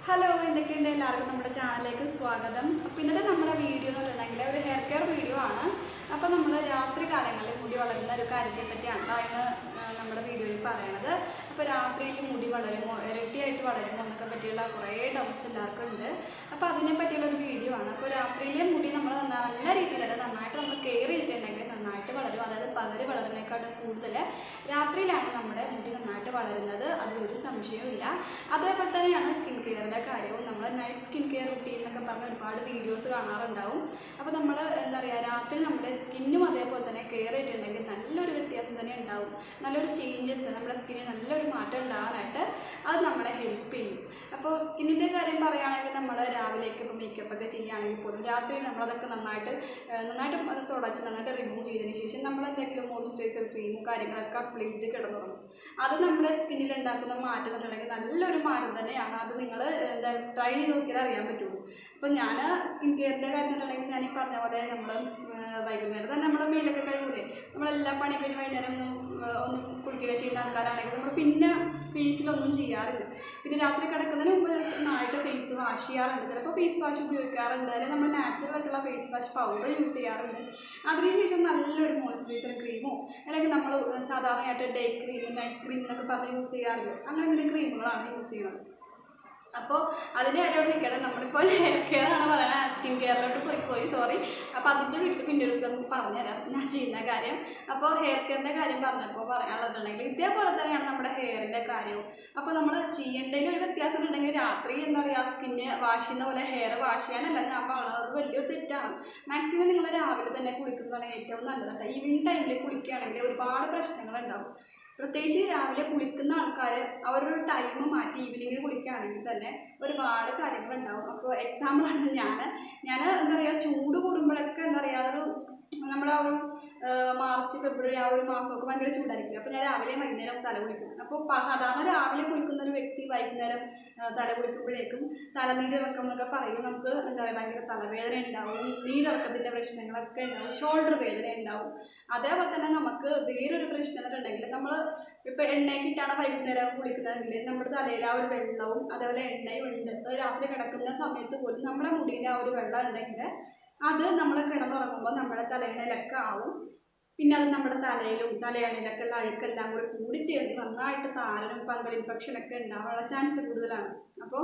Hello എന്തൊക്കെയുണ്ട് എല്ലാവർക്കും നമ്മുടെ ചാനലിലേക്ക് സ്വാഗതം അപ്പോൾ ഇന്നത്തെ നമ്മുടെ വീഡിയോ എന്ന് പറഞ്ഞിട്ടുണ്ടെങ്കിൽ ഒരു ഹെയർ കെയർ വീഡിയോ ആണ് അപ്പോൾ നമ്മൾ രാത്രി കാലങ്ങളിൽ മുടി വളരുന്ന ഒരു കാര്യത്തെ പറ്റിയാണ് ട്ടോ ഇന്ന് ആ, നമ്മുടെ വീഡിയോയിൽ പറയണത് അപ്പോൾ രാത്രിയിൽ മുടി വളരുമോ ഇരട്ടിയായിട്ട് വളരുമോ എന്നൊക്കെ പറ്റിയുള്ള കുറേ ഡൗട്ട്സ് എല്ലാവർക്കും ഉണ്ട് അപ്പോൾ അതിനെ പറ്റിയുള്ള ഒരു വീഡിയോ ആണ് അപ്പോൾ രാത്രിയിലെ മുടി നമ്മൾ നല്ല രീതിയിൽ അത് നന്നായിട്ട് നമ്മൾ കെയർ ചെയ്തിട്ടുണ്ടെങ്കിൽ നന്നായിട്ട് വളരും അതായത് പകല് വളരുന്നതിനേക്കാളും കൂടുതൽ രാത്രിയിലാണ് നമ്മുടെ മുടി നന്നായിട്ട് വളരുന്നത് അതിലൊരു സംശയവുമില്ല അതേപോലെ തന്നെയാണ് സ്കിൻ കെയറിൻ്റെ കാര്യവും നമ്മൾ നൈറ്റ് സ്കിൻ കെയർ റുട്ടീൻ എന്നൊക്കെ പറഞ്ഞ ഒരുപാട് വീഡിയോസ് കാണാറുണ്ടാവും അപ്പോൾ നമ്മൾ എന്താ പറയുക രാത്രി നമ്മുടെ സ്കിന്നും അതേപോലെ തന്നെ കെയർ ചെയ്തിട്ടുണ്ടെങ്കിൽ നല്ലൊരു വ്യത്യാസം തന്നെ ഉണ്ടാവും നല്ലൊരു ചേഞ്ചസ് നമ്മുടെ സ്കിന്നിൽ നല്ലൊരു മാറ്റം ഉണ്ടാകാനായിട്ട് അത് നമ്മളെ ഹെൽപ്പ് ചെയ്യും അപ്പോൾ സ്കിന്നിൻ്റെ കാര്യം പറയുകയാണെങ്കിൽ നമ്മൾ രാവിലേക്ക് ഇപ്പോൾ മേക്കപ്പ് ഒക്കെ ചെയ്യുകയാണെങ്കിൽ പോലും രാത്രി നമ്മളതൊക്കെ നന്നായിട്ട് ആ, നന്നായിട്ട് അത് തുടച്ച് നന്നായിട്ട് റിമൂവ് ചെയ്തതിന് ശേഷം നമ്മൾ എന്തെങ്കിലും മോയ്സ്ചറൈസർ ക്രീമും കാര്യങ്ങളൊക്കെ അപ്ലൈ ചെയ്തിട്ട് കിടന്നുറങ്ങും അത് നമ്മുടെ സ്കിന്നിൽ ഉണ്ടാക്കുന്ന മാറ്റം എന്ന് പറഞ്ഞിട്ടുണ്ടെങ്കിൽ നല്ലൊരു മാറ്റം തന്നെയാണ് അത് നിങ്ങൾ എന്താ ട്രൈ ചെയ്ത് നോക്കിയാൽ അറിയാൻ പറ്റുള്ളൂ അപ്പോൾ ഞാൻ സ്കിൻ കെയറിൻ്റെ കാര്യം എന്നുണ്ടെങ്കിൽ ഞാൻ ഈ പറഞ്ഞ പോലെ നമ്മൾ വൈകുന്നേരം തന്നെ നമ്മുടെ മേലൊക്കെ കഴിയൂലേ നമ്മളെല്ലാം പണി കഴിഞ്ഞ് വൈകുന്നേരം ഒന്ന് ആ, ഒന്ന് കുളിക്കുക ചെയ്യുന്ന ആൾക്കാരാണെങ്കിൽ നമ്മൾ പിന്നെ ഫേസിലൊന്നും ചെയ്യാറില്ല പിന്നെ രാത്രി കിടക്കുന്നതിന് മുമ്പ് നന്നായിട്ട് ഫേസ് വാഷ് ചെയ്യാറുണ്ട് ചിലപ്പോൾ ഫേസ് വാഷ് ഉപയോഗിക്കാറുണ്ട് അല്ലെങ്കിൽ നമ്മൾ നാച്ചുറൽ ആയിട്ടുള്ള ഫേസ് വാഷ് പൗഡർ യൂസ് ചെയ്യാറുണ്ട് അതിനുശേഷം നല്ലൊരു മോയ്സ്ചറൈസർ ക്രീമോ അല്ലെങ്കിൽ നമ്മൾ സാധാരണയായിട്ട് ഡേ ക്രീം നൈറ്റ് ക്രീം എന്നൊക്കെ പറഞ്ഞ് യൂസ് ചെയ്യാറുണ്ട് അങ്ങനെ എന്തെങ്കിലും ക്രീമുകളാണ് യൂസ് ചെയ്യുന്നത് അപ്പോൾ അതിൻ്റെ കാര്യം അവിടെ നിൽക്കട്ടെ നമ്മളിപ്പോൾ ഹെയർ കെയർ ആണ് പറയുന്നത് സ്കിൻ കെയറിലോട്ട് പോയി പോയി സോറി അപ്പോൾ അതിൻ്റെ വീട്ടിൽ പിന്നെ ഒരു ദിവസം പറഞ്ഞുതരാം ഞാൻ ചെയ്യുന്ന കാര്യം അപ്പോൾ ഹെയർ കെയറിൻ്റെ കാര്യം പറഞ്ഞപ്പോൾ പറയാനുള്ളതുണ്ടെങ്കിൽ ഇതേപോലെ തന്നെയാണ് നമ്മുടെ ഹെയറിൻ്റെ കാര്യവും അപ്പോൾ നമ്മൾ ചെയ്യേണ്ടതിൽ ഒരു വ്യത്യാസം ഉണ്ടെങ്കിൽ രാത്രി എന്താ പറയുക സ്കിന്ന് വാഷ് ചെയ്യുന്ന പോലെ ഹെയർ വാഷ് ചെയ്യാനല്ല ഞാൻ പറയുന്നത് അത് വലിയൊരു തെറ്റാണ് മാക്സിമം നിങ്ങൾ രാവിലെ തന്നെ കുളിക്കുന്നതാണ് ഏറ്റവും നല്ലത് കേട്ടോ ഈവനിങ് ടൈമിൽ കുളിക്കുകയാണെങ്കിൽ ഒരുപാട് പ്രശ്നങ്ങളുണ്ടാവും പ്രത്യേകിച്ച് രാവിലെ കുളിക്കുന്ന ആൾക്കാർ അവരൊരു ടൈം മാറ്റി ഈവനിങ്ങിൽ കുളിക്കുകയാണെങ്കിൽ തന്നെ ഒരുപാട് കാര്യങ്ങളുണ്ടാവും അപ്പോൾ എക്സാമ്പിളാണ് ഞാൻ ഞാൻ എന്താ പറയുക ചൂട് കൂടുമ്പോഴൊക്കെ എന്താ പറയുക ഒരു നമ്മുടെ ആ ഒരു ആ, മാർച്ച് ഫെബ്രുവരി ആ ഒരു മാസമൊക്കെ ഭയങ്കര ചൂടായിരിക്കും അപ്പോൾ ഞാൻ രാവിലെ വൈകുന്നേരം തല കുളിക്കും അപ്പോൾ പ- സാധാരണ രാവിലെ കുളിക്കുന്ന ഒരു വ്യക്തി വൈകുന്നേരം ആ, തല കുളിക്കുമ്പോഴേക്കും തലനീരിറക്കം എന്നൊക്കെ പറയും നമുക്ക് എന്താ പറയുക ഭയങ്കര തലവേദന ഉണ്ടാവും നീരിറക്കത്തിൻ്റെ പ്രശ്നങ്ങളൊക്കെ ഉണ്ടാവും ഷോൾഡർ വേദന ഉണ്ടാവും അതേപോലെ തന്നെ നമുക്ക് വേറൊരു പ്രശ്നം എന്നിട്ടുണ്ടെങ്കിൽ നമ്മൾ ഇപ്പോൾ എണ്ണയ്ക്കിട്ടാണ് വൈകുന്നേരം കുളിക്കുന്നതെങ്കിൽ നമ്മുടെ തലയിൽ ആ ഒരു വെള്ളവും അതേപോലെ എണ്ണയും ഉണ്ട് അത് രാത്രി കിടക്കുന്ന സമയത്ത് പോലും നമ്മുടെ മുടിയിൽ ആ ഒരു വെള്ളം ഉണ്ടെങ്കിൽ അത് നമ്മൾ കിടന്നുറങ്ങുമ്പോൾ നമ്മുടെ തലയിണയിലൊക്കെ ആവും പിന്നെ അത് നമ്മുടെ തലയിലും തലയണയിലൊക്കെ ഉള്ള അഴുക്കെല്ലാം കൂടി കൂടി ചേർന്ന് നന്നായിട്ട് താരനും ഫംഗൽ ഇൻഫെക്ഷനൊക്കെ ഉണ്ടാവാനുള്ള ചാൻസ് കൂടുതലാണ് അപ്പോൾ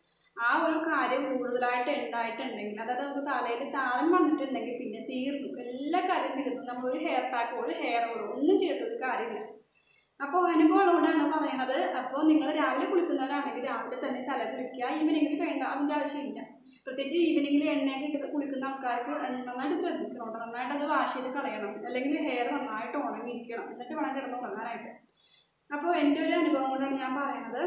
ആ ഒരു കാര്യം കൂടുതലായിട്ട് ഉണ്ടായിട്ടുണ്ടെങ്കിൽ അതായത് നമുക്ക് തലയിൽ താരൻ വന്നിട്ടുണ്ടെങ്കിൽ പിന്നെ തീർന്നു എല്ലാ കാര്യം തീർന്നു നമ്മളൊരു ഹെയർ പാക്കോ ഒരു ഹെയർ ഓയിലോ ഒന്നും ചെയ്തിട്ടൊരു കാര്യമില്ല അപ്പോൾ അനുഭവമുള്ളതുകൊണ്ടാണ് പറയണത് അപ്പോൾ നിങ്ങൾ രാവിലെ കുളിക്കുന്നവരാണെങ്കിൽ രാവിലെ തന്നെ തല കുളിക്കുക ഈവനിങ്ങിൽ വേണ്ട അതിൻ്റെ ആവശ്യമില്ല പ്രത്യേകിച്ച് ഈവനിങ്ങിൽ എണ്ണയൊക്കെ ഇട്ട് കുളിക്കുന്ന ആൾക്കാർക്ക് നന്നായിട്ട് ശ്രദ്ധിക്കണം കേട്ടോ നന്നായിട്ട് അത് വാഷ് ചെയ്ത് കളയണം അല്ലെങ്കിൽ ഹെയർ നന്നായിട്ട് ഉണങ്ങിയിരിക്കണം എന്നിട്ട് വേണം കിടന്ന് ഉണങ്ങാനായിട്ട് അപ്പോൾ എൻ്റെ ഒരു അനുഭവം കൊണ്ടാണ് ഞാൻ പറയണത്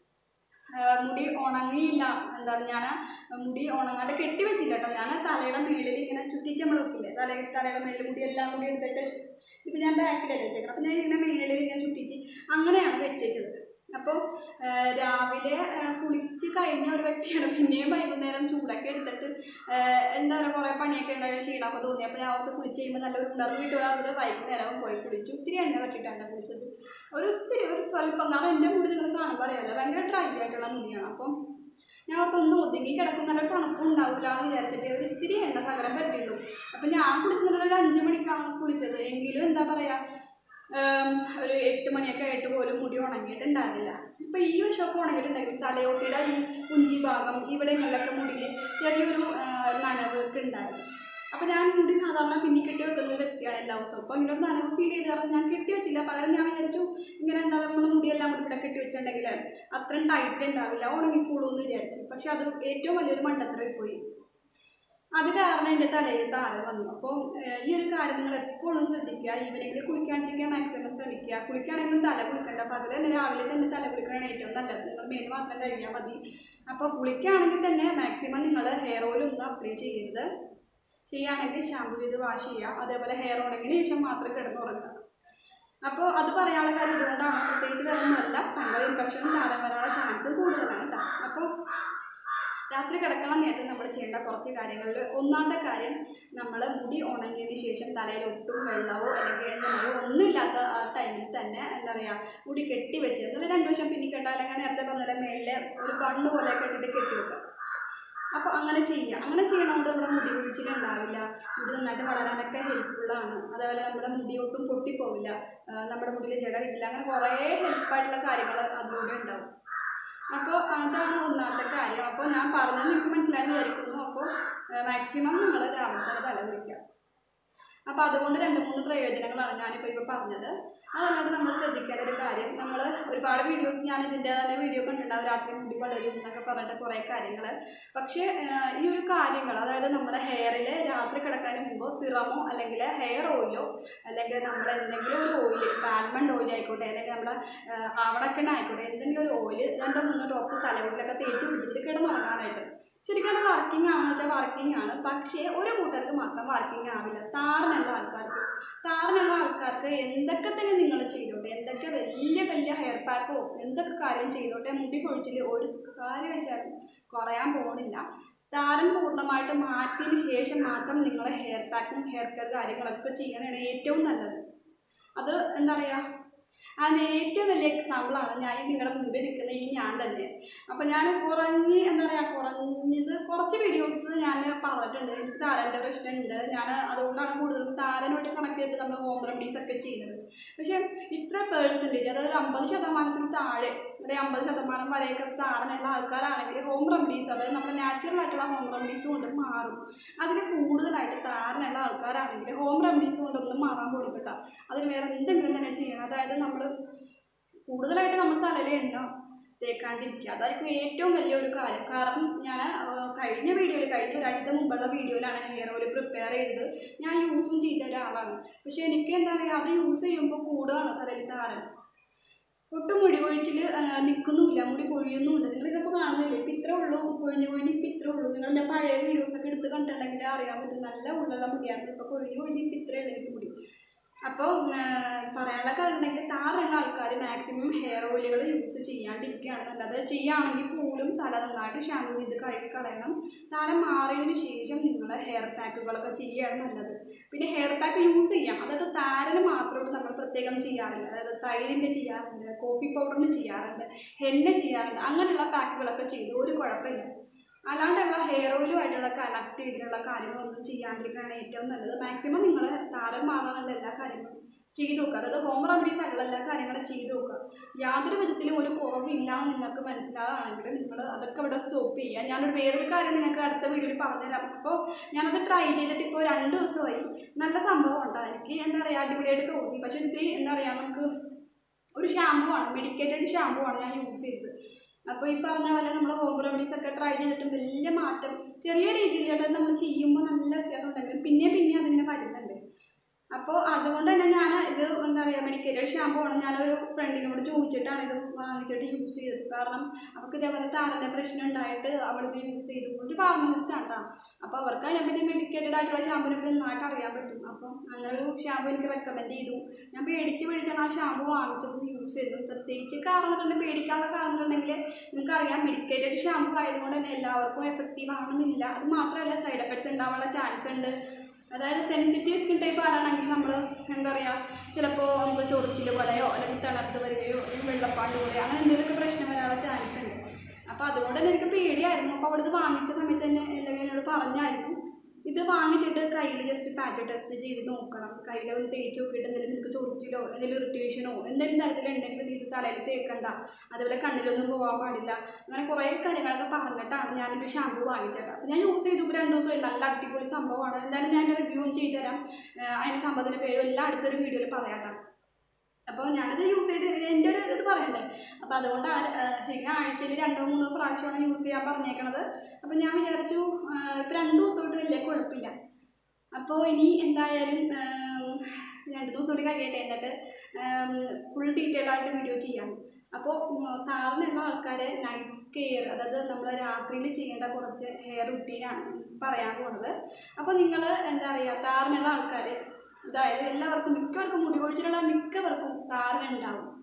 ആഹ് മുടി ഉണങ്ങിയില്ല എന്താണ് ഞാൻ മുടി ഉണങ്ങാണ്ട് കെട്ടി വെച്ചില്ല കേട്ടോ ഞാൻ തലയുടെ മേളിൽ ഇങ്ങനെ ചുറ്റിച്ച് നമ്മൾ വെക്കില്ലേ തല തലയുടെ മേളിൽ മുടി എല്ലാം കൂടി എടുത്തിട്ട് ഇപ്പം ഞാൻ ബാക്കിലല്ലേ വെച്ചേക്കണം അപ്പം ഞാൻ ഇങ്ങനെ മേളിൽ ഇങ്ങനെ ചുറ്റിച്ച് അങ്ങനെയാണ് വെച്ചത് അപ്പോൾ രാവിലെ ആഹ് കുളിച്ച് കഴിഞ്ഞ ഒരു വ്യക്തിയാണ് പിന്നെയും വൈകുന്നേരം ചൂടൊക്കെ എടുത്തിട്ട് ആഹ് എന്താ പറയുക കുറേ പണിയൊക്കെ ഉണ്ടായ ക്ഷീണമൊക്കെ തോന്നി അപ്പോൾ ഞാൻ അവർക്ക് കുളിച്ച് കഴിയുമ്പോൾ നല്ലൊരു ഉണർവ് കിട്ടുക അതിൽ വൈകുന്നേരവും പോയി കുളിച്ചു ഒത്തിരി എണ്ണ പറ്റിയിട്ടാണ് കുളിച്ചത് ഒരു ഒത്തിരി ഒരു സ്വല്പം കാരണം എൻ്റെ മുടി നിങ്ങൾ കാണുമ്പോൾ അറിയാമല്ലോ ഭയങ്കര ഡ്രൈ ആയിട്ടുള്ള മുടിയാണ് അപ്പം ഞാൻ ഓർത്തൊന്ന് ഒതുങ്ങി കിടക്കും നല്ലൊരു തണുപ്പും ഉണ്ടാവില്ല എന്ന് വിചാരിച്ചിട്ട് ഒരു ഇത്തിരി എണ്ണ സകലം പറ്റിയുള്ളൂ അപ്പം ഞാൻ കുളിക്കുന്നത് ഒരു അഞ്ച് മണിക്കാണ് കുളിച്ചത് എങ്കിലും എന്താ പറയുക ഉം, ഒരു എട്ട് മണിയൊക്കെ ആയിട്ട് പോലും മുടി ഉണങ്ങിയിട്ടുണ്ടായിരുന്നില്ല ഇപ്പം ഈ വശമൊക്കെ ഉണങ്ങിയിട്ടുണ്ടെങ്കിൽ തലയോട്ടിയുടെ ഈ കുഞ്ചി ഭാഗം ഇവിടെങ്ങളിലൊക്കെ മുടിയിൽ ചെറിയൊരു ആ, നനവ് ഒക്കെ ഉണ്ടായിരുന്നു അപ്പോൾ ഞാൻ മുടി സാധാരണ പിന്നി കെട്ടി വെക്കുന്ന ഒരു വ്യക്തിയാണ് എല്ലാ ദിവസവും അപ്പോൾ ഇങ്ങനെ ഒരു നനവ് ഫീൽ ചെയ്ത് കാരണം ഞാൻ കെട്ടി വെച്ചില്ല പകരം ഞാൻ വിചാരിച്ചു ഇങ്ങനെ എന്താ നമ്മൾ മുടിയെല്ലാം കൂടി ഇവിടെ കെട്ടി വെച്ചിട്ടുണ്ടെങ്കിൽ അത്രയും ടൈറ്റ് ഉണ്ടാവില്ല ഉണങ്ങിക്കൂളൂ എന്ന് വിചാരിച്ചു പക്ഷെ അത് ഏറ്റവും വലിയൊരു മണ്ടത്തരമായി പോയി അത് കാരണം എൻ്റെ തലയിൽ താരം വന്നു അപ്പോൾ ഈ ഒരു കാര്യം നിങ്ങൾ എപ്പോഴും ശ്രദ്ധിക്കുക ഈവനിങ്ങിൽ കുളിക്കാണ്ടിരിക്കാൻ മാക്സിമം ശ്രമിക്കുക കുളിക്കുകയാണെങ്കിലും തല കുളിക്കണ്ട പകൽ തന്നെ രാവിലെ തന്നെ തല കുളിക്കണതാണ് ഏറ്റവും നല്ലത് നിങ്ങൾ മേല് മാത്രം കഴിഞ്ഞാൽ മതി അപ്പോൾ കുളിക്കുകയാണെങ്കിൽ തന്നെ മാക്സിമം നിങ്ങൾ ഹെയർ ഓയിൽ ഒന്നും അപ്ലൈ ചെയ്യരുത് ചെയ്യുകയാണെങ്കിൽ ഷാമ്പു ചെയ്ത് വാഷ് ചെയ്യുക അതേപോലെ ഹെയർ ഉണങ്ങിന് ശേഷം മാത്രം കിടന്നുറങ്ങുക അപ്പോൾ അത് പറയാനുള്ള കാര്യം ഇതുകൊണ്ടാണ് പ്രത്യേകിച്ച് വേറൊന്നുമല്ല ഫംഗൽ ഇൻഫെക്ഷനും താരം വരാനുള്ള ചാൻസ് കൂടുതലാണ് കേട്ടോ അപ്പോൾ രാത്രി കിടക്കണം നേരത്തെ നമ്മൾ ചെയ്യേണ്ട കുറച്ച് കാര്യങ്ങളിൽ ഒന്നാമത്തെ കാര്യം നമ്മൾ മുടി ഉണങ്ങിയതിന് ശേഷം തലയിൽ ഒട്ടും വെള്ളമോ അല്ലെങ്കിൽ എണ്ണയോ ഒന്നുമില്ലാത്ത ആ ടൈമിൽ തന്നെ എന്താ പറയുക മുടി കെട്ടി വെച്ച് എന്നിട്ട് രണ്ട് വശം പിന്നിക്കണ്ട അല്ലെങ്കിൽ നേരത്തെ പറഞ്ഞ പോലെ മേളിലെ ഒരു കണ്ണ് പോലെയൊക്കെ ഇട്ടിട്ട് കെട്ടി വെക്കുക അപ്പോൾ അങ്ങനെ ചെയ്യുക അങ്ങനെ ചെയ്യണോണ്ട് നമ്മുടെ മുടി കൊഴിച്ചിലുണ്ടാവില്ല മുടി നന്നായിട്ട് വളരാനൊക്കെ ഹെൽപ്ഫുള്ളാണ് അതേപോലെ നമ്മുടെ മുടി ഒട്ടും പൊട്ടിപ്പോവില്ല ആ, നമ്മുടെ മുടിയിൽ ജട കിട്ടില്ല അങ്ങനെ കുറേ ഹെൽപ്പായിട്ടുള്ള കാര്യങ്ങൾ അതിലൂടെ ഉണ്ടാവും അപ്പോൾ അതാണ് ഒന്നാമത്തെ കാര്യം അപ്പോൾ ഞാൻ പറഞ്ഞത് നിങ്ങൾക്ക് മനസ്സിലായി വിചാരിക്കുന്നു അപ്പോൾ മാക്സിമം നിങ്ങൾ രാവിലെ തന്നെ തല കുളിക്കുക അപ്പോൾ അതുകൊണ്ട് രണ്ട് മൂന്ന് പ്രയോജനങ്ങളാണ് ഞാനിപ്പോൾ ഇപ്പോൾ പറഞ്ഞത് അതല്ലാണ്ട് നമ്മൾ ശ്രദ്ധിക്കേണ്ട ഒരു കാര്യം നമ്മൾ ഒരുപാട് വീഡിയോസ് ഞാൻ ഇതിൻ്റെ തന്നെ വീഡിയോ കണ്ടിട്ടുണ്ടാവും രാത്രി മുടി വളരും എന്നൊക്കെ പറഞ്ഞിട്ട് കുറേ കാര്യങ്ങൾ പക്ഷേ ആ, ഈ ഒരു കാര്യങ്ങൾ അതായത് നമ്മുടെ ഹെയറിൽ രാത്രി കിടക്കുന്നതിന് മുമ്പ് സിറമോ അല്ലെങ്കിൽ ഹെയർ ഓയിലോ അല്ലെങ്കിൽ നമ്മൾ എന്തെങ്കിലും ഒരു ഓയിൽ ആൽമണ്ട് ഓയിൽ ആയിക്കോട്ടെ അല്ലെങ്കിൽ നമ്മുടെ ആ, ആവണക്കെണ്ണ ആയിക്കോട്ടെ എന്തെങ്കിലും ഒരു ഓയിൽ രണ്ടോ മൂന്നോ ഡ്രോപ്സ് തലമുടിലൊക്കെ തേച്ച് പിടിച്ചിട്ട് കിടന്നുറങ്ങാനായിട്ട് ശരിക്കും അത് വർക്കിംഗ് ആണെന്ന് വെച്ചാൽ വർക്കിംഗ് ആണ് പക്ഷേ ഒരു കൂട്ടർക്ക് മാത്രം വർക്കിംഗ് ആവില്ല താരനുള്ള ആൾക്കാർക്ക് താരനുള്ള ആൾക്കാർക്ക് എന്തൊക്കെ തന്നെ നിങ്ങൾ ചെയ്തോട്ടെ എന്തൊക്കെ വലിയ വലിയ ഹെയർ പാക്കോ എന്തൊക്കെ കാര്യം ചെയ്തോട്ടെ മുടി കൊഴിച്ചിൽ ഒരു കാര്യം വെച്ചാലും കുറയാൻ പോകുന്നില്ല താരൻ പൂർണ്ണമായിട്ട് മാറ്റിയതിന് ശേഷം മാത്രം നിങ്ങൾ ഹെയർ പാക്കും ഹെയർ കെയർ കാര്യങ്ങളൊക്കെ ചെയ്യണതാണ് ഏറ്റവും നല്ലത് അത് എന്താ പറയുക അതിന് ഏറ്റവും വലിയ എക്സാമ്പിളാണ് ഞാൻ ഈ നിങ്ങളുടെ മുമ്പിൽ നിൽക്കുന്ന ഈ ഞാൻ തന്നെ അപ്പോൾ ഞാൻ കുറഞ്ഞ് എന്താ പറയുക കുറഞ്ഞത് കുറച്ച് വീഡിയോസ് ഞാൻ പറഞ്ഞിട്ടുണ്ട് എനിക്ക് താരൻ്റെ പ്രശ്നമുണ്ട് ഞാൻ അതുകൊണ്ടാണ് കൂടുതലും താരനോട്ട് കണക്ട് ചെയ്ത് നമ്മൾ ഹോം റെമഡീസ് ഒക്കെ ചെയ്യുന്നത് പക്ഷേ ഇത്ര പേഴ്സൻറ്റേജ് അതായത് ഒരു അമ്പത് ശതമാനത്തിന് താഴെ ഒരു അമ്പത് ശതമാനം വരെയൊക്കെ താരനുള്ള ആൾക്കാരാണെങ്കിൽ ഹോം റെമഡീസ് അതായത് നമ്മുടെ നാച്ചുറൽ ആയിട്ടുള്ള ഹോം റെമഡീസ് കൊണ്ട് മാറും അതിൽ കൂടുതലായിട്ട് താരനുള്ള ആൾക്കാരാണെങ്കിൽ ഹോം റെമഡീസ് കൊണ്ടൊന്നും മാറാൻ കൊടുക്കട്ട അതിന് വേറെ എന്തെങ്കിലും തന്നെ ചെയ്യണം അതായത് നമ്മൾ കൂടുതലായിട്ട് നമ്മൾ തലയിൽ എണ്ണ തേക്കാണ്ടിരിക്കുക അതായിരിക്കും ഏറ്റവും വലിയൊരു കാര്യം കാരണം ഞാൻ കഴിഞ്ഞ വീഡിയോയിൽ കഴിഞ്ഞ ഒരാഴ്ചത്തെ മുമ്പുള്ള വീഡിയോയിലാണ് ഹെയർ ഓയിൽ പ്രിപ്പയർ ചെയ്തത് ഞാൻ യൂസും ചെയ്ത ഒരാളാണ് പക്ഷേ എനിക്ക് എന്താ പറയുക അത് യൂസ് ചെയ്യുമ്പോൾ കൂടുകയാണ് തലയിൽ താരൻ ഒട്ടും മുടി കൊഴിച്ചിൽ നിൽക്കുന്നുമില്ല മുടി കൊഴിയുന്നുമുണ്ട് നിങ്ങൾ ഇതൊക്കെ കാണുന്നില്ലേ ഇപ്പം ഇത്രേ ഉള്ളൂ കൊഴിഞ്ഞ് കൊഴിഞ്ഞ് ഇപ്പം ഇത്രേ ഉള്ളൂ നിങ്ങൾ ഞാൻ പഴയ വീഡിയോസൊക്കെ എടുത്ത് കണ്ടിട്ടുണ്ടെങ്കിൽ അറിയാൻ പറ്റും നല്ല ഉള്ളുള്ള മുടിയായിരുന്നു ഇപ്പോൾ കൊഴിഞ്ഞ് കൊഴിഞ്ഞ് ഇപ്പം ഇത്രേ ഉള്ളൂ എനിക്ക് മുടി അപ്പോൾ പറയാനുള്ള കാര്യം ഉണ്ടെങ്കിൽ താറുള്ള ആൾക്കാർ മാക്സിമം ഹെയർ ഓയിലുകൾ യൂസ് ചെയ്യാണ്ടിരിക്കുകയാണ് നല്ലത് ചെയ്യുകയാണെങ്കിൽ പോലും തല നന്നായിട്ട് ഷാമ്പു ചെയ്ത് കഴുകി കളയണം താരം മാറിയതിന് ശേഷം നിങ്ങൾ ഹെയർ പാക്കുകളൊക്കെ ചെയ്യുകയാണ് നല്ലത് പിന്നെ ഹെയർ പാക്ക് യൂസ് ചെയ്യാം അതായത് താരന് മാത്രമായിട്ട് നമ്മൾ പ്രത്യേകം ചെയ്യാറില്ല അതായത് തൈരിൻ്റെ ചെയ്യാറുണ്ട് കോഫി പൗഡറിന് ചെയ്യാറുണ്ട് ഹെന്ന ചെയ്യാറുണ്ട് അങ്ങനെയുള്ള പാക്കുകളൊക്കെ ചെയ്തു ഒരു കുഴപ്പമില്ല അല്ലാണ്ടുള്ള ഹെയർ ഓയിലുമായിട്ടുള്ള കണക്ട് ചെയ്തിട്ടുള്ള കാര്യങ്ങളൊന്നും ചെയ്യാണ്ടിരിക്കുകയാണ് ഏറ്റവും നല്ലത് മാക്സിമം നിങ്ങൾ താരം മാറാനുള്ള എല്ലാ കാര്യങ്ങളും ചെയ്തു നോക്കുക അതായത് ഹോം റെമഡീസ് ആയിട്ടുള്ള എല്ലാ കാര്യങ്ങളും ചെയ്തു നോക്കുക യാതൊരു വിധത്തിലും ഒരു കുറവില്ല എന്ന് നിങ്ങൾക്ക് മനസ്സിലാവുകയാണെങ്കിൽ നിങ്ങൾ അതൊക്കെ ഇവിടെ സ്റ്റോപ്പ് ചെയ്യുക ഞാനൊരു വേറൊരു കാര്യം നിങ്ങൾക്ക് അടുത്ത വീഡിയോയിൽ പറഞ്ഞുതരാം അപ്പോൾ ഞാനത് ട്രൈ ചെയ്തിട്ട് ഇപ്പോൾ രണ്ട് ദിവസമായി നല്ല സംഭവം ഉണ്ടാകും എനിക്ക് എന്താ പറയുക അടിപൊളിയായിട്ട് തോന്നി പക്ഷേ ഇത്തിരി എന്താ പറയുക നമുക്ക് ഒരു ഷാമ്പു ആണ് മെഡിക്കേറ്റഡ് ഷാമ്പു ആണ് ഞാൻ യൂസ് ചെയ്തത് അപ്പോൾ ഈ പറഞ്ഞ പോലെ നമ്മൾ ഹോം റെമഡീസ് ഒക്കെ ട്രൈ ചെയ്തിട്ടും വലിയ മാറ്റം ചെറിയ രീതിയിൽ നമ്മൾ ചെയ്യുമ്പോൾ നല്ല വ്യത്യാസം ഉണ്ടെങ്കിലും പിന്നെ പിന്നെ അതിങ്ങനെ വരുന്നുണ്ട് അപ്പോൾ അതുകൊണ്ട് തന്നെ ഞാൻ ഇത് എന്താ പറയുക മെഡിക്കേറ്റഡ് ഷാമ്പു ആണ് ഞാനൊരു ഫ്രണ്ടിനോട് ചോദിച്ചിട്ടാണ് ഇത് വാങ്ങിച്ചിട്ട് യൂസ് ചെയ്തത് കാരണം അവർക്ക് ഇതേപോലെ താരൻ്റെ പ്രശ്നം ഉണ്ടായിട്ട് അവളിത് യൂസ് ചെയ്തു ഒരു ഫാർമസിസ്റ്റ് ആണ് അപ്പോൾ അവർക്ക് അതിനെപ്പറ്റി മെഡിക്കേറ്റഡ് ആയിട്ടുള്ള ഷാമ്പുവിനെ പറ്റി നന്നായിട്ട് അറിയാൻ പറ്റും അപ്പം അങ്ങനെ ഒരു ഷാമ്പു എനിക്ക് റെക്കമെൻഡ് ചെയ്തു ഞാൻ പേടിച്ച് പേടിച്ചാണ് ആ ഷാമ്പു വാങ്ങിച്ചതും യൂസ് ചെയ്തത് പ്രത്യേകിച്ച് കാരണം തന്നെ പേടിക്കാനുള്ള കാരണം ഉണ്ടെങ്കിൽ നിങ്ങൾക്കറിയാം മെഡിക്കേറ്റഡ് ഷാമ്പു ആയതുകൊണ്ട് തന്നെ എല്ലാവർക്കും എഫക്റ്റീവ് ആവണമെന്നില്ല അത് മാത്രമല്ല സൈഡ് എഫക്ട്സ് ഉണ്ടാവാനുള്ള ചാൻസ് ഉണ്ട് അതായത് സെൻസിറ്റീവ് സ്കിൻ ടൈപ്പ് ആരാണെങ്കിൽ നമ്മൾ എന്താ പറയുക ചിലപ്പോൾ നമുക്ക് ചൊറിച്ചിൽ പോലെയോ അല്ലെങ്കിൽ തളർത്ത് വരികയോ അല്ലെങ്കിൽ വെള്ളപ്പാണ്ട് പോലെയോ അങ്ങനെ എന്തെങ്കിലുമൊക്കെ പ്രശ്നം വരാനുള്ള ചാൻസ് ഉണ്ട് അപ്പോൾ അതുകൊണ്ട് തന്നെ എനിക്ക് പേടിയായിരുന്നു അപ്പോൾ അവിടെ ഇത് വാങ്ങിച്ച സമയത്ത് തന്നെ എല്ലാവരും എന്നോട് പറഞ്ഞായിരുന്നു ഇത് വാങ്ങിച്ചിട്ട് കയ്യിൽ ജസ്റ്റ് പാച്ച് ടെസ്റ്റ് ചെയ്ത് നോക്കണം കയ്യിൽ ഒന്ന് തേച്ച് നോക്കിയിട്ട് എന്തെങ്കിലും നിങ്ങൾക്ക് ചൊറിച്ചിലോ എന്തെങ്കിലും ഇറിറ്റേഷനോ എന്തെങ്കിലും തരത്തിലുണ്ടെങ്കിൽ ഇത് തലയിൽ തേക്കണ്ട അതുപോലെ കണ്ണിലൊന്നും പോകാൻ പാടില്ല അങ്ങനെ കുറേ കാര്യങ്ങളൊക്കെ പറഞ്ഞിട്ടാണ് ഞാനൊരു ഷാമ്പു വാങ്ങിച്ചേട്ടാ ഞാൻ യൂസ് ചെയ്തു ഇപ്പോൾ രണ്ട് ദിവസമായി നല്ല അടിപൊളി സംഭവമാണ് എന്തായാലും ഞാൻ റിവ്യൂ ചെയ്ത് തരാം ഏഹ് അതിൻ്റെ സംഭവത്തിൻ്റെ പേരും എല്ലാം അടുത്തൊരു വീഡിയോയിൽ പറയാട്ടാ അപ്പോൾ ഞാനത് യൂസ് ചെയ്ത് എൻ്റെ ഒരു ഇത് പറയണ്ടേ അപ്പോൾ അതുകൊണ്ടാണ് ഏഹ് ശരിക്കും ആഴ്ചയിൽ രണ്ടോ മൂന്നോ പ്രാവശ്യമാണ് യൂസ് ചെയ്യാൻ പറഞ്ഞേക്കണത് അപ്പോൾ ഞാൻ വിചാരിച്ചു ഇപ്പോൾ രണ്ട് ദിവസമായിട്ട് വലിയ കുഴപ്പമില്ല അപ്പോൾ ഇനി എന്തായാലും ഏം, രണ്ട് ദിവസം കൂടി കഴിയട്ടെ എന്നിട്ട് ഫുൾ ഡീറ്റെയിൽ ആയിട്ട് വീഡിയോ ചെയ്യാം അപ്പോൾ താറിനുള്ള ആൾക്കാരെ നൈറ്റ് കെയർ അതായത് നമ്മൾ രാത്രിയിൽ ചെയ്യേണ്ട കുറച്ച് ഹെയർ റുട്ടീനാണ് പറയാൻ പോകുന്നത് അപ്പോൾ നിങ്ങൾ എന്താ പറയുക താറിനുള്ള ആൾക്കാർ അതായത് എല്ലാവർക്കും മിക്കവർക്കും മുടി കൊഴിച്ചിലുള്ള മിക്കവർക്കും താരനുണ്ടാവും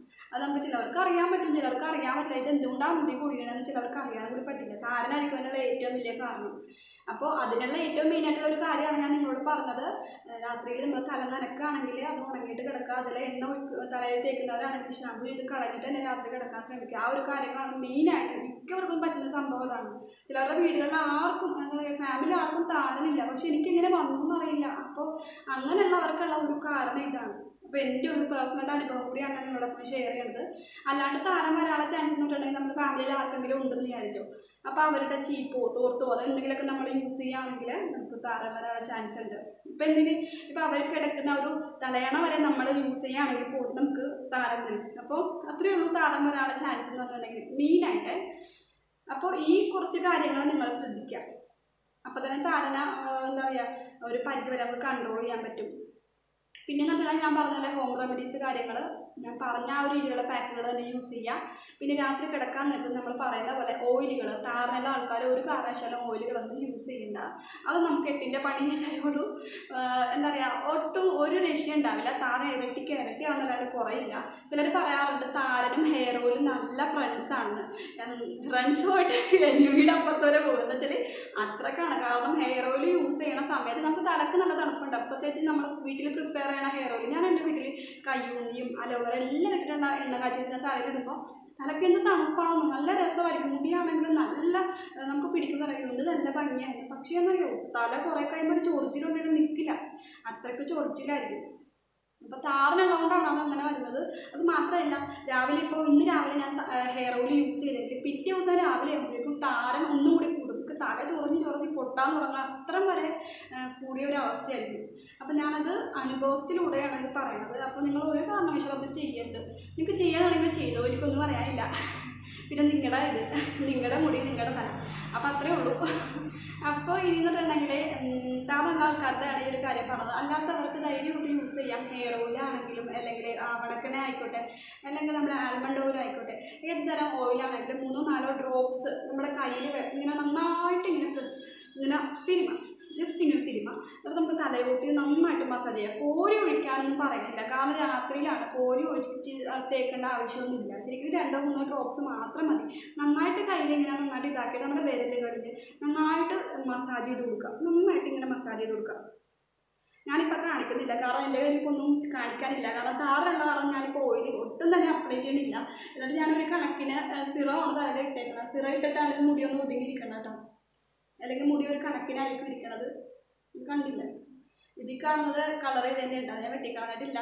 അത് നമുക്ക് ചിലവർക്ക് അറിയാൻ പറ്റും ചിലർക്ക് അറിയാൻ പറ്റില്ല ഇത് എന്തുകൊണ്ടാണ് മുടി കൊഴിയണമെന്ന് ചിലവർക്ക് അറിയാൻ കൂടി പറ്റില്ല താരനായിരിക്കും അതിനുള്ള ഏറ്റവും വലിയ കാരണം അപ്പോൾ അതിനുള്ള ഏറ്റവും മെയിൻ ആയിട്ടുള്ള ഒരു കാര്യമാണ് ഞാൻ നിങ്ങളോട് പറഞ്ഞത് രാത്രിയിൽ നമ്മൾ തല നനക്കുകയാണെങ്കിൽ അത് ഉണങ്ങിയിട്ട് കിടക്കുക അതിൽ എണ്ണ ഒഴിക്ക- തലയിൽ തേക്കുന്നവരാണെങ്കിൽ ഷാമ്പു ചെയ്ത് കളഞ്ഞിട്ട് തന്നെ രാത്രി കിടക്കാൻ ശ്രമിക്കുക ആ ഒരു കാര്യങ്ങളാണ് മെയിനായിട്ട് മിക്കവർക്കും പറ്റുന്ന സംഭവം അതാണ് ചിലരുടെ വീടുകളിൽ ആർക്കും എന്താ പറയുക ഫാമിലി ആർക്കും താരനില്ല പക്ഷെ എനിക്കിങ്ങനെ വന്നു എന്നറിയില്ല അപ്പോൾ അങ്ങനെയുള്ളവർക്കുള്ള ഒരു കാരണം ഇതാണ് അപ്പോൾ എൻ്റെ ഒരു പേഴ്സണൽ അനുഭവം കൂടിയാണ് ഞാൻ നിങ്ങളോടൊപ്പം ഷെയർ ചെയ്യുന്നത് അല്ലാണ്ട് താരം വരാനുള്ള ചാൻസ് എന്ന് പറഞ്ഞിട്ടുണ്ടെങ്കിൽ നമ്മുടെ ഫാമിലിയിൽ ആർക്കെങ്കിലും ഉണ്ടെന്ന് വിചാരിച്ചോ അപ്പോൾ അവരുടെ ചീപ്പോ തോർത്തോ അത് എന്തെങ്കിലുമൊക്കെ നമ്മൾ യൂസ് ചെയ്യുകയാണെങ്കിൽ നമുക്ക് താരം വരാനുള്ള ചാൻസ് ഉണ്ട് ഇപ്പം എന്തിന് ഇപ്പം അവർ കിടക്കുന്ന ഒരു തലയണ വരെ നമ്മൾ യൂസ് ചെയ്യുകയാണെങ്കിൽ പോലും നമുക്ക് താരം വരും അപ്പോൾ അത്രയേ ഉള്ളൂ താരം വരാനുള്ള ചാൻസ് എന്ന് പറഞ്ഞിട്ടുണ്ടെങ്കിൽ മെയിനായിട്ട് അപ്പോൾ ഈ കുറച്ച് കാര്യങ്ങൾ നിങ്ങൾ ശ്രദ്ധിക്കുക അപ്പോൾ തന്നെ താരന ആ, എന്താ പറയുക ഒരു പരിധി വരെ നമുക്ക് കൺട്രോൾ ചെയ്യാൻ പറ്റും പിന്നെ എന്ന് പറഞ്ഞാൽ ഞാൻ പറഞ്ഞ ഹോം റെമഡീസ് കാര്യങ്ങൾ ഞാൻ പറഞ്ഞ ആ ഒരു രീതിയിലുള്ള പാക്കുകൾ തന്നെ യൂസ് ചെയ്യുക പിന്നെ രാത്രി കിടക്കാൻ നേരത്ത് നമ്മൾ പറയുന്ന പോലെ ഓയിലുകൾ താരനുള്ള ആൾക്കാർ ഒരു കാരണവശാലും ഓയിലുകളൊന്നും യൂസ് ചെയ്യണ്ട അത് നമുക്ക് എട്ടിൻ്റെ പണി തരുള്ളൂ എന്താ പറയുക ഒട്ടും ഒരു രക്ഷ ഉണ്ടാവില്ല താരൻ ഇരട്ടിക്ക് ഇരട്ടി ആവുന്നല്ലാണ്ട് കുറയില്ല ചിലർ പറയാറുണ്ട് താരനും ഹെയർ ഓയിലും നല്ല ഫ്രണ്ട്സാണെന്ന് ഫ്രണ്ട്സ് പോയിട്ട് എനിവിടെ അപ്പുറത്ത് വരെ പോകുന്നത് വെച്ചാൽ അത്രക്കാണ് കാരണം ഹെയർ ഓയിൽ യൂസ് ചെയ്യണ സമയത്ത് നമുക്ക് തലക്ക് നല്ല തണുപ്പുണ്ട് പ്രത്യേകിച്ച് നമ്മൾ വീട്ടിൽ പ്രിപ്പയർ ചെയ്യണ ഹെയർ ഓയിൽ ഞാൻ എൻ്റെ വീട്ടിൽ കയ്യൂന്നിയും അലോവേറ എല്ലാം ഇട്ടിട്ടുണ്ട് എണ്ണ കാച്ചി ഞാൻ തലയിലിടുമ്പോൾ തലയ്ക്ക് എന്ത് തണുപ്പാണെന്ന് നല്ല രസമായിരിക്കും മുടിയാണെങ്കിൽ നല്ല ഏഹ്, നമുക്ക് പിടിക്കുന്ന അറിയുന്നത് നല്ല ഭംഗിയായിരുന്നു പക്ഷേ എന്നറിയോ തല കുറേ കഴിയുമ്പോൾ ഒരു ചൊറിച്ചിലുണ്ടിട്ട് നിൽക്കില്ല അത്രയ്ക്ക് ചൊറിച്ചിലായിരിക്കും അപ്പോൾ താരനുള്ളതുകൊണ്ടാണ് അത് അങ്ങനെ വരുന്നത് അത് മാത്രമല്ല രാവിലെ ഇപ്പോൾ ഇന്ന് രാവിലെ ഞാൻ ഹെയർ ഓയിൽ യൂസ് ചെയ്തെങ്കിൽ പിറ്റേ ദിവസം രാവിലെ ആകുമ്പോഴേക്കും താരൻ ഒന്നും കൂടി കൂടും നമുക്ക് തല ചൊറിഞ്ഞ് ചൊറിഞ്ഞ് പൊട്ടാൻ തുടങ്ങുക അത്രയും വരെ ആ, കൂടിയ ഒരു അവസ്ഥയായിരിക്കും അപ്പോൾ ഞാനത് അനുഭവത്തിലൂടെയാണ് ഇത് പറയുന്നത് അപ്പോൾ നിങ്ങൾ ഒരു കാരണവശാലും അത് ചെയ്യരുത് നിങ്ങൾക്ക് ചെയ്യാനാണെങ്കിൽ ചെയ്തോ എനിക്കൊന്നും പറയാനില്ല പിന്നെ നിങ്ങളുടെ ഇത് നിങ്ങളുടെ മുടി നിങ്ങളുടെ തല അപ്പോൾ അത്രേ ഉള്ളൂ അപ്പോൾ ഇനി എന്നിട്ടുണ്ടെങ്കിൽ താറുള്ള ആൾക്കാരുടെയാണ് ഈ ഒരു കാര്യം പറഞ്ഞത് അല്ലാത്തവർക്ക് ധൈര്യമായിട്ട് യൂസ് ചെയ്യാം ഹെയർ ഓയിൽ ആണെങ്കിലും അല്ലെങ്കിൽ ആവണക്കണ ആയിക്കോട്ടെ അല്ലെങ്കിൽ നമ്മുടെ ആൽമണ്ട് ഓയിൽ ആയിക്കോട്ടെ ഏത് തരം ഓയിലാണെങ്കിലും മൂന്നോ നാലോ ഡ്രോപ്സ് നമ്മുടെ കയ്യിൽ ഇങ്ങനെ നന്നായിട്ട് ഇങ്ങനെ പ്ര- ഇങ്ങനെ തിരുമ ജസ്റ്റ് ഇങ്ങനെ തിരുമ എന്നിട്ട് നമുക്ക് തലയോട്ടി നന്നായിട്ട് മസാജ് ചെയ്യാം കോരി ഒഴിക്കാനൊന്നും പറയുന്നില്ല കാരണം രാത്രിയിലാണ് കോരി ഒഴിച്ച് തേക്കേണ്ട ആവശ്യമൊന്നുമില്ല ശരിക്കും രണ്ടോ മൂന്നോ ഡ്രോപ്സ് മാത്രം മതി നന്നായിട്ട് കയ്യിൽ ഇങ്ങനെ നന്നായിട്ട് ഇതാക്കിയിട്ട് നമ്മുടെ വിരലുകളിൽ നന്നായിട്ട് മസാജ് ചെയ്ത് കൊടുക്കുക നന്നായിട്ട് ഇങ്ങനെ മസാജ് ചെയ്ത് കൊടുക്കുക ഞാനിപ്പോൾ കാണിക്കുന്നില്ല കാരണം എൻ്റെ കയ്യിൽ ഇപ്പോൾ ഒന്നും കാണിക്കാനില്ല കാരണം താറുള്ള കാരണം ഞാനിപ്പോൾ ഓയിൽ ഒട്ടും തന്നെ അപ്ലൈ ചെയ്യണില്ല എന്നിട്ട് ഞാനൊരു കണക്കിന് സിറമാണ് തലയിൽ ഇട്ടേക്കുന്നത് സിറ ഇട്ടിട്ടാണ് ഇത് മുടി ഒന്ന് ഒതുങ്ങിയിരിക്കണം കേട്ടോ അല്ലെങ്കിൽ മുടി ഒരു കണക്കിനായിരിക്കും ഇരിക്കണത് ഇത് കണ്ടില്ല ഇതിൽ കാണുന്നത് കളർ ചെയ്ത് തന്നെ ഉണ്ട് അത് ഞാൻ വെട്ടിക്കളഞ്ഞിട്ടില്ല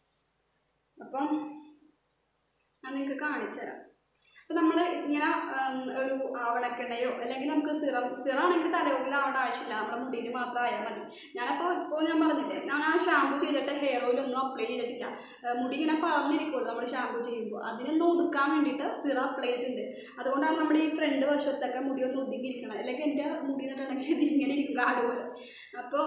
അപ്പം ഞാൻ നിങ്ങൾക്ക് കാണിച്ചു തരാം അപ്പോൾ നമ്മൾ ഇങ്ങനെ ഉം, ഒരു ആവണക്കെണ്ണയോ അല്ലെങ്കിൽ നമുക്ക് സിറം സിറാണെങ്കിൽ തലയോട്ടിൽ ആവേണ്ട ആവശ്യമില്ല നമ്മുടെ മുടിയിൽ മാത്രം ആയാൽ മതി ഞാനപ്പോൾ ഇപ്പോൾ ഞാൻ പറഞ്ഞില്ലേ ഞാൻ ആ ഷാമ്പു ചെയ്തിട്ട് ഹെയർ ഓയിൽ ഒന്നും അപ്ലൈ ചെയ്തിട്ടില്ല ഏഹ് മുടി ഇങ്ങനെ പറഞ്ഞിരിക്കുള്ളൂ നമ്മൾ ഷാമ്പു ചെയ്യുമ്പോൾ അതിനൊന്ന് ഒതുക്കാൻ വേണ്ടിയിട്ട് സിറ അപ്ലൈ ചെയ്തിട്ടുണ്ട് അതുകൊണ്ടാണ് നമ്മുടെ ഈ ഫ്രണ്ട് വശത്തൊക്കെ മുടി ഒന്ന് ഒതുങ്ങിയിരിക്കണം അല്ലെങ്കിൽ എൻ്റെ മുടി എന്നിട്ടുണ്ടെങ്കിൽ ഇത് ഇങ്ങനെ ഇരിക്കും കാട് പോലെ അപ്പോൾ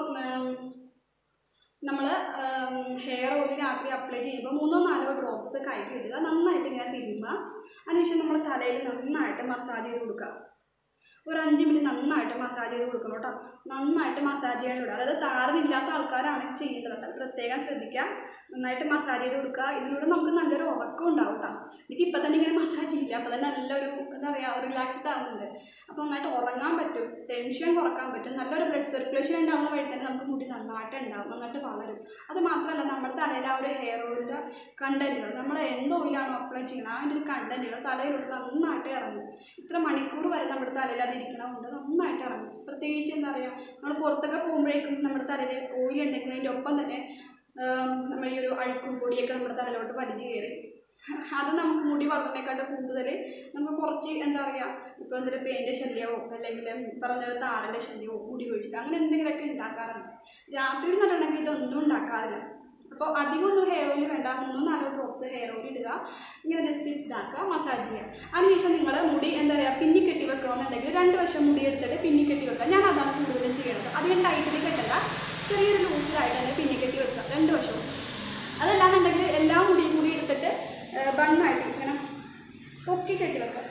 നമ്മൾ ഹെയർ ഓയിൽ രാത്രി അപ്ലൈ ചെയ്യുമ്പോൾ മൂന്നോ നാലോ ഡ്രോപ്സ് കയ്യിൽ ഇടുക നന്നായിട്ട് ഇങ്ങനെ തിരുമ്പുക അതിനുശേഷം നമ്മൾ തലയിൽ നന്നായിട്ട് മസാജ് ചെയ്ത് കൊടുക്കുക ഒരു അഞ്ച് മിനിറ്റ് നന്നായിട്ട് മസാജ് ചെയ്ത് കൊടുക്കണം കേട്ടോ നന്നായിട്ട് മസാജ് ചെയ്യാൻ വിടുക അതായത് താരനില്ലാത്ത ആൾക്കാരാണ് ഇത് ചെയ്യേണ്ടത് അത് പ്രത്യേകം ശ്രദ്ധിക്കുക നന്നായിട്ട് മസാജ് ചെയ്ത് കൊടുക്കുക ഇതിലൂടെ നമുക്ക് നല്ലൊരു ഉറക്കം ഉണ്ടാവും കേട്ടോ എനിക്ക് ഇപ്പം തന്നെ ഇങ്ങനെ മസാജ് ചെയ്യില്ല അപ്പോൾ തന്നെ നല്ലൊരു എന്താ പറയുക റിലാക്സ്ഡ് ആവുന്നുണ്ട് അപ്പോൾ നന്നായിട്ട് ഉറങ്ങാൻ പറ്റും ടെൻഷൻ കുറക്കാൻ പറ്റും നല്ലൊരു ബ്ലഡ് സർക്കുലേഷൻ ഉണ്ടാകുന്ന വഴി തന്നെ നമുക്ക് മുടി നന്നായിട്ട് ഉണ്ടാവും നന്നായിട്ട് വളരും അത് മാത്രമല്ല നമ്മുടെ തലയിൽ ആ ഒരു ഹെയർ ഓയിലിൻ്റെ കണ്ടന്റുകൾ നമ്മൾ എന്ത് ഓയിലാണോ അപ്ലൈ ചെയ്യുന്നത് അതിൻ്റെ ഒരു കണ്ടന്റുകൾ തലയിലോട്ട് നന്നായിട്ട് ഇറങ്ങും ഇത്ര മണിക്കൂർ വരെ നമ്മുടെ തലയിൽ അത് ഇരിക്കണമുണ്ട് നന്നായിട്ട് ഇറങ്ങും പ്രത്യേകിച്ച് എന്താ പറയുക നമ്മൾ പുറത്തൊക്കെ പോകുമ്പോഴേക്കും നമ്മുടെ തലയിൽ ഓയിൽ ഉണ്ടെങ്കിൽ അതിൻ്റെ ഒപ്പം തന്നെ നമ്മൾ ഈ ഒരു അഴുക്കും പൊടിയൊക്കെ നമ്മുടെ തലയിലോട്ട് വലിഞ്ഞു കയറി അത് നമുക്ക് മുടി വളർന്നേക്കാട്ട് കൂടുതൽ നമുക്ക് കുറച്ച് എന്താ പറയുക ഇപ്പോൾ എന്തെങ്കിലും പേൻ്റെ ശല്യമോ അല്ലെങ്കിൽ പറഞ്ഞ താരൻ്റെ ശല്യമോ മുടി കൊഴിച്ചിട്ട് അങ്ങനെ എന്തെങ്കിലുമൊക്കെ ഉണ്ടാക്കാറുണ്ട് രാത്രിയിൽ നിന്നുണ്ടെങ്കിൽ ഇതൊന്നും ഉണ്ടാക്കാറില്ല അപ്പോൾ അധികം ഒന്നും ഹെയർ ഓയിൽ വേണ്ട മൂന്നോ നാലോ ഡ്രോപ്സ് ഹെയർ ഓയിൽ ഇടുക ഇങ്ങനെ ജസ്റ്റ് ഇതാക്കുക മസാജ് ചെയ്യുക അതിനുശേഷം നിങ്ങൾ മുടി എന്താ പറയുക പിന്നി കെട്ടി വെക്കണമെന്നുണ്ടെങ്കിൽ രണ്ട് വശം മുടി എടുത്തിട്ട് പിന്നി കെട്ടി വെക്കുക ഞാൻ അതാണ് കൂടുതലും ചെയ്യുന്നത് അധികം ടൈറ്റിൽ കെട്ടണ്ട ചെറിയൊരു ലൂസിലായിട്ട് തന്നെ പിന്നി കെട്ടി വെക്കുക രണ്ട് വശവും അതല്ലാന്നുണ്ടെങ്കിൽ എല്ലാ മുടിയും കൂടി എടുത്തിട്ട് ബണ്ണായിട്ട് ഇങ്ങനെ പൊക്കി കെട്ടി വെക്കുക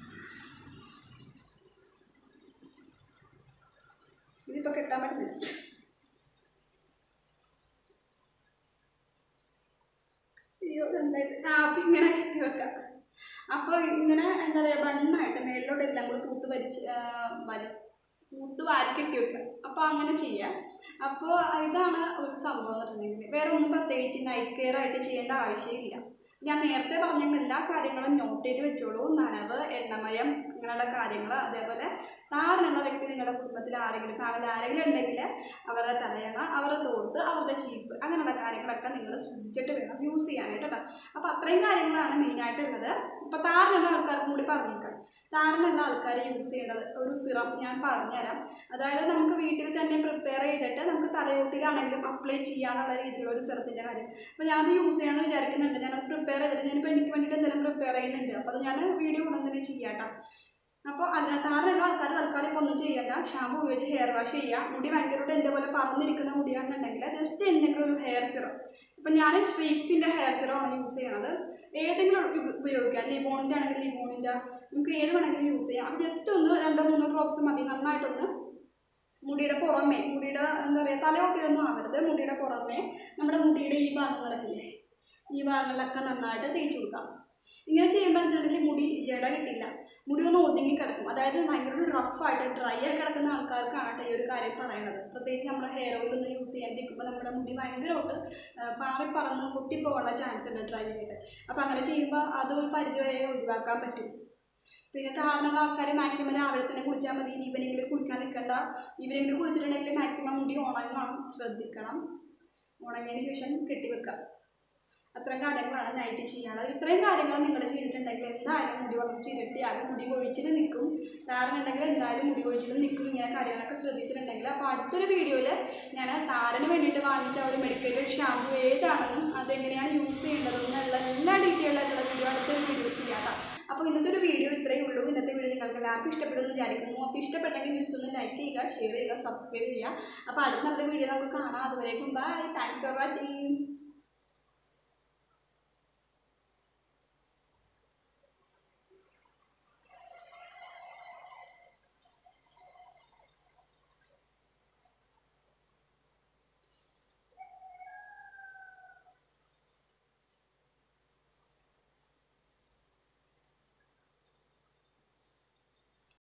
ഇതിപ്പോൾ കെട്ടാൻ പറ്റുന്നില്ല അയ്യോ എന്തായത് ആ അപ്പം ഇങ്ങനെ കെട്ടി വെക്കാം അപ്പോൾ ഇങ്ങനെ എന്താ പറയുക ബണ്ണായിട്ട് മേളിലോട്ട് എല്ലാം കൂടി തൂത്ത് വലിച്ച് ആ, വലി തൂത്ത് വാരി കെട്ടി വെക്കുക അപ്പോൾ അങ്ങനെ ചെയ്യാം അപ്പോൾ ഇതാണ് ഒരു സംഭവം എന്ന് പറഞ്ഞിട്ടുണ്ടെങ്കിൽ വേറെ ഒന്നും പ്രത്യേകിച്ച് നൈറ്റ് കെയർ ആയിട്ട് ചെയ്യേണ്ട ആവശ്യമില്ല ഞാൻ നേരത്തെ പറഞ്ഞ എല്ലാ കാര്യങ്ങളും നോട്ട് ചെയ്ത് വെച്ചോളൂ നനവ് എണ്ണമയം ഇങ്ങനെയുള്ള കാര്യങ്ങൾ അതേപോലെ താരനുള്ള വ്യക്തി നിങ്ങളുടെ കുടുംബത്തിൽ ആരെങ്കിലും ഫാമിലി ആരെങ്കിലും ഉണ്ടെങ്കിൽ അവരുടെ തലയണ അവരുടെ തോർത്ത് അവരുടെ ചീപ്പ് അങ്ങനെയുള്ള കാര്യങ്ങളൊക്കെ നിങ്ങൾ ശ്രദ്ധിച്ചിട്ട് വേണം യൂസ് ചെയ്യാനായിട്ട് കേട്ടോ അപ്പോൾ അത്രയും കാര്യങ്ങളാണ് മെയിനായിട്ടുള്ളത് ഇപ്പോൾ താരനുള്ള ആൾക്കാർക്കും കൂടി പറഞ്ഞേക്കാം താരനുള്ള ആൾക്കാർ യൂസ് ചെയ്യേണ്ടത് ഒരു സിറം ഞാൻ പറഞ്ഞുതരാം അതായത് നമുക്ക് വീട്ടിൽ തന്നെ പ്രിപ്പയർ ചെയ്തിട്ട് നമുക്ക് തലയോട്ടിലാണെങ്കിലും അപ്ലൈ ചെയ്യാന്നുള്ള രീതിയിലുള്ള ഒരു സിറത്തിൻ്റെ കാര്യം അപ്പോൾ ഞാനത് യൂസ് ചെയ്യണമെന്ന് വിചാരിക്കുന്നുണ്ട് ഞാനത് പ്രിപ്പയർ ചെയ്തിട്ട് ഞാനിപ്പോൾ എനിക്ക് വേണ്ടിയിട്ട് എന്തെങ്കിലും പ്രിപ്പയർ ചെയ്യുന്നുണ്ട് അപ്പോൾ അത് ഞാൻ വീഡിയോ ഉടൻ തന്നെ ചെയ്യാം കേട്ടോ അപ്പോൾ അല്ല താരമുള്ള ആൾക്കാർ തൽക്കാലം ഇപ്പോൾ ഒന്നും ചെയ്യണ്ട ഷാമ്പു ഉപയോഗിച്ച് ഹെയർ വാഷ് ചെയ്യുക മുടി ഭയങ്കരമായിട്ട് എൻ്റെ പോലെ പറന്നിരിക്കുന്ന മുടിയാണെന്നുണ്ടെങ്കിൽ ജസ്റ്റ് എന്തെങ്കിലും ഒരു ഹെയർ സിറം ഇപ്പം ഞാൻ സ്ട്രീക്സിൻ്റെ ഹെയർ സിറമാണ് യൂസ് ചെയ്യണത് ഏതെങ്കിലും ഒരു ഉപ- ഉപയോഗിക്കാം ലിമോണിൻ്റെ ആണെങ്കിൽ ലിമോണിൻ്റെ നമുക്ക് ഏത് വേണമെങ്കിലും യൂസ് ചെയ്യാം അത് ജസ്റ്റ് ഒന്ന് രണ്ടോ മൂന്നോ ഡ്രോപ്സ് മതി നന്നായിട്ടൊന്ന് മുടിയുടെ പുറമേ മുടിയുടെ എന്താ പറയുക തലയോട്ടിലൊന്നും ആവരുത് മുടിയുടെ പുറമേ നമ്മുടെ മുടിയുടെ ഈ ഭാഗങ്ങളൊക്കെ ഇല്ലേ ഈ ഭാഗങ്ങളിലൊക്കെ നന്നായിട്ട് തേച്ച് കൊടുക്കാം ഇങ്ങനെ ചെയ്യുമ്പോൾ എന്താണെങ്കിലും മുടി ജട കിട്ടില്ല മുടി ഒന്ന് ഒതുങ്ങി കിടക്കും അതായത് ഭയങ്കര ഒരു റഫായിട്ട് ഡ്രൈ ആയി കിടക്കുന്ന ആൾക്കാർക്കാണ് കേട്ടോ ഈ ഒരു കാര്യം പറയുന്നത് പ്രത്യേകിച്ച് നമ്മുടെ ഹെയർ ഓയിൽ ഒന്നും യൂസ് ചെയ്യാണ്ടിരിക്കുമ്പോൾ നമ്മുടെ മുടി ഭയങ്കരമായിട്ട് ആ, പാറി പറന്ന് പൊട്ടിപ്പോകാനുള്ള ചാൻസ് ഉണ്ട് ഡ്രൈ ആയിട്ട് അപ്പോൾ അങ്ങനെ ചെയ്യുമ്പോൾ അത് ഒരു പരിധി വരെ ഒഴിവാക്കാൻ പറ്റും പിന്നെ താരണമുള്ള ആൾക്കാർ മാക്സിമം രാവിലെ തന്നെ കുളിച്ചാൽ മതി ഈവനിങ്ങിൽ കുളിക്കാൻ നിൽക്കണ്ട ഈവനിങ്ങിൽ കുളിച്ചിട്ടുണ്ടെങ്കിൽ മാക്സിമം മുടി ഉണങ്ങണം ശ്രദ്ധിക്കണം ഉണങ്ങിയതിന് ശേഷം കെട്ടിവെക്കുക അത്രയും കാര്യങ്ങളാണ് നൈറ്റ് ചെയ്യാനുള്ളത് ഇത്രയും കാര്യങ്ങൾ നിങ്ങൾ ചെയ്തിട്ടുണ്ടെങ്കിൽ എന്തായാലും മുടി വളർച്ച ഇരട്ടിയാകും മുടി കൊഴിച്ചിൽ നിൽക്കും താരനുണ്ടെങ്കിൽ എന്തായാലും മുടി കൊഴിച്ചിൽ നിൽക്കും ഇങ്ങനെ കാര്യങ്ങളൊക്കെ ശ്രദ്ധിച്ചിട്ടുണ്ടെങ്കിൽ അപ്പോൾ അടുത്തൊരു വീഡിയോയിൽ ഞാൻ താരന് വേണ്ടിയിട്ട് വാങ്ങിച്ച ആ ഒരു മെഡിക്കൽ ഷാമ്പു ഏതാണെന്നും അതെങ്ങനെയാണ് യൂസ് ചെയ്യേണ്ടതെന്നുള്ള എല്ലാ ഡീറ്റെയിൽ ആയിട്ടുള്ള വീഡിയോ അടുത്തൊരു വീഡിയോ ചെയ്യാം ട്ടോ. അപ്പോൾ ഇന്നത്തെ ഒരു വീഡിയോ ഇത്രയേ ഉള്ളൂ ഇന്നത്തെ വീഡിയോ നിങ്ങൾക്ക് എല്ലാവർക്കും ഇഷ്ടപ്പെടുമെന്ന് വിചാരിക്കുന്നു അപ്പോൾ ഇഷ്ടപ്പെട്ടെങ്കിൽ ജസ്റ്റ് ഒന്ന് ലൈക്ക് ചെയ്യുക ഷെയർ ചെയ്യുക സബ്സ്ക്രൈബ് ചെയ്യുക അപ്പോൾ അടുത്ത നല്ല വീഡിയോ നമുക്ക് കാണാം അതുവരേക്കും ബൈ താങ്ക്സ് ഫോർ വാച്ചിങ്